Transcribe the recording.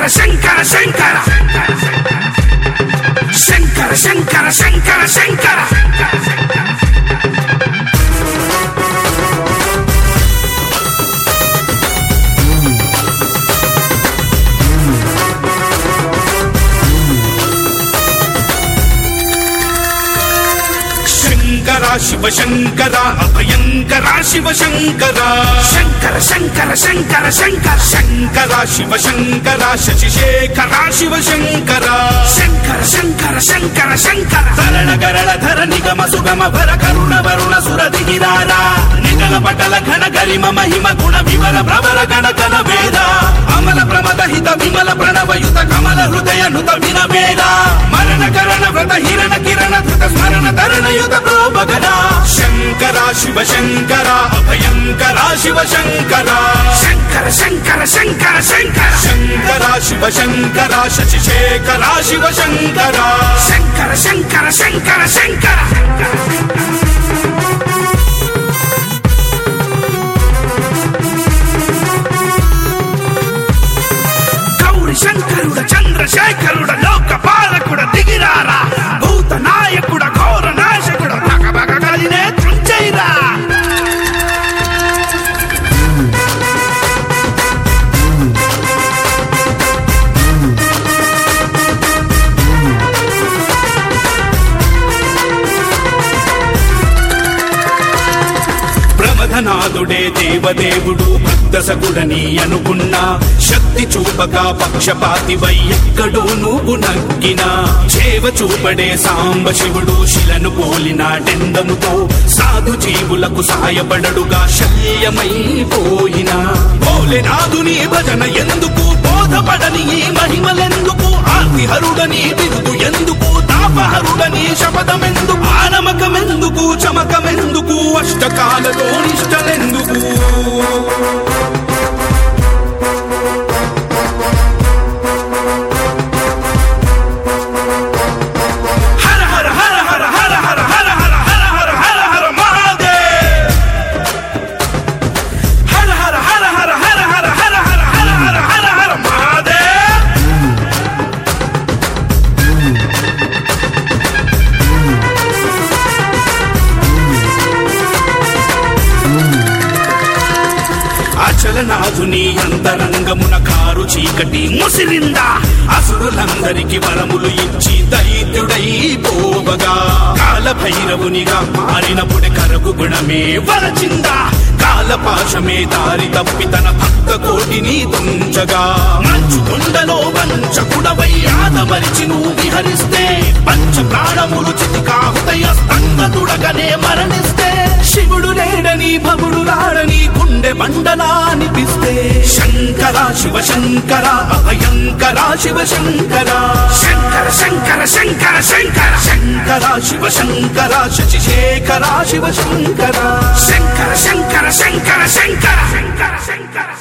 శంకర శంకర శంకర శంకర శంకర శంకర శంకర శంకర శివ శంకర అభయంకర శివ శంకర శంకర శంకర శంకర శంకర శంకర శివ శంకర శశిశేఖర శివ శంకర శంకర శంకర శంకర శంకర తరణ గరళ ధర నిగమ సుగమ భర కరుణ వరుణ సుర దిగిరారా నిగల పటల ఘన గరిమ మహిమ గుణ వివర ప్రవర గణ గణ వేద అమల ప్రమద హిత విమల ప్రణవయుత కమల హృదయ నుత వినవేద మరణ కరణ వ్రత హిరణ కిరణ ధృత స్మరణ తరణ యుత ప్రోభగణ శంకర శివ శంకర అభయంకర శివ శంకర శంకర శంకర శంకర శంకర శంకర శివ శంకర శశిశేఖర శివ శంకర శంకర శంకర శంకర శంకర గౌరి శంకరుడ చంద్రశేఖరుడ లోక పాలకుడ దిగిరారా భూత నాయకుడ ఘోర నాశకుడ భగభగ కలినే తుంచైరా ప్రమథనాథుడే దేవదేవుడు భక్తసకుడని అనుకున్నా శక్తి చూపక పక్షపాతివై ఎక్కడో నువ్వు నగ్గినా చేవ చూపడే సాంబ శివుడు శిలను పోలినాడెందముతో సాధు జీవులకు సాయపడడుగా శల్యమైపోయినా భోలేనాథుని భజన ఎందుకు బోధపడని ఈ మహిమలెందుకు ఆర్తిహరుడని బిరుదు ఎందుకు తాపహరుడని శపథమెందుకు ఆనమకమెందుకు చమకమెందుకు అష్టకాలలో నిష్టలెందుకు హర హర హర హర హర హర హర హర హర హర హర హర మహాదేవ్ హర హర హర హర హర హర హర హర హర హర హర హర మహాదేవ్ అచలనాథుని అంతరంగమున కారు చీకటి ముసిరిందా అసురులందరికి వరములు ఇచ్చి దైత్యుడై పోవగా కాల భైరవునిగా మారినప్పుడే కరకు గుణమే వరచిందా కాలపాశమే దారి తప్పి తన భక్త కోటిని తుంచగా మంచు కొండలో వంచకుడవై ఆదమరిచి నువ్వు విహరిస్తే పంచ ప్రాణములు చితికాహుతయ స్తంగతుడగనే మరణిస్తే శివుడు లేడని భవుడు రాడని గుండె మండలా అనిపిస్తే శంకర శివ శంకర అభయంకర శివ శంకర శంకర శంకర శంకర శంకర శంకర శివ శంకర శశిశేఖర శివ శంకర శంకర శంకర శంకర శంకర శంకర శంకర